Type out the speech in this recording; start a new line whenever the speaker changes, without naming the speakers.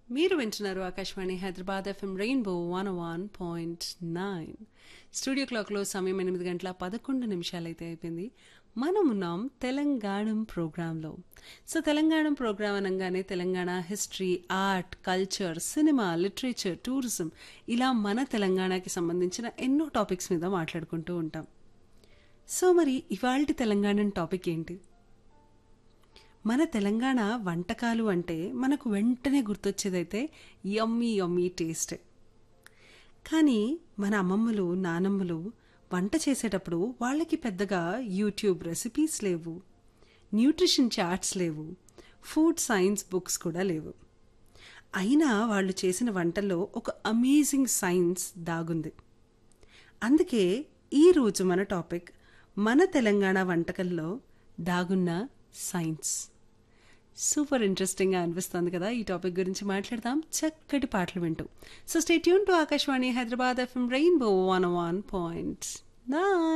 మీరు వింటున్నారు Akashvani Hyderabad FM rainbow one one point nine studio క్లాక్లో సమయం ఎనిమిది గంటల పదకొండు నిమిషాలైతే అయిపోయింది మనం ఉన్నాం తెలంగాణం ప్రోగ్రాంలో సో తెలంగాణం ప్రోగ్రాం అనగానే Telangana history art culture cinema literature tourism ఇలా మన తెలంగాణకి సంబంధించిన ఎన్నో టాపిక్స్ మీద మాట్లాడుకుంటూ ఉంటాం సో మరి ఇవాల్టి తెలంగాణ టాపిక్ ఏంటి మన తెలంగాణ వంటకాలు అంటే మనకు వెంటనే గుర్తొచ్చేదైతే యమ్మీ యమ్మీ టేస్ట్ కానీ మన అమ్మమ్మలు నానమ్మలు వంట చేసేటప్పుడు వాళ్ళకి పెద్దగా యూట్యూబ్ రెసిపీస్ లేవు న్యూట్రిషన్ చార్ట్స్ లేవు ఫుడ్ సైన్స్ బుక్స్ కూడా లేవు అయినా వాళ్ళు చేసిన వంటల్లో ఒక అమేజింగ్ సైన్స్ దాగుంది అందుకే ఈరోజు మన టాపిక్ మన తెలంగాణ వంటకంలో దాగున్న సైన్స్ సూపర్ ఇంట్రెస్టింగ్గా అనిపిస్తుంది కదా ఈ టాపిక్ గురించి మాట్లాడదాం చక్కటి పాటలు వింటూ so stay tune to Akashvani Hyderabad FM rainbow one one point nine